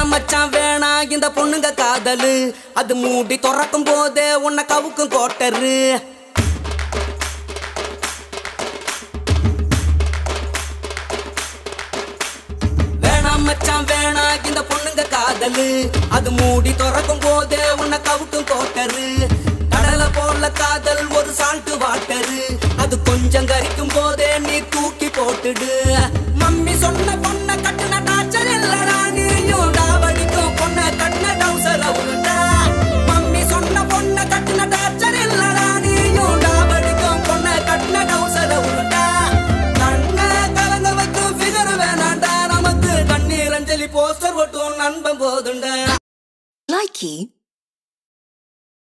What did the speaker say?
வேணாம் மச்சான் வேணாம் இந்த பொண்ணுங்க காதலு அது மூடி திறக்கும் போதே உன்னை கவுக்கும் கோட்டரு வேணாம் மச்சான் வேணாம் இந்த பொண்ணுங்க காதலு அது மூடி திறக்கும் போதே உன்னை கவுக்கும் கோட்டரு கடலை போல காதல் ஒரு சால்ட்டு வாட்டரு அது கொஞ்சம் கரிக்கும் போதே நீ தூக்கி போட்டுடு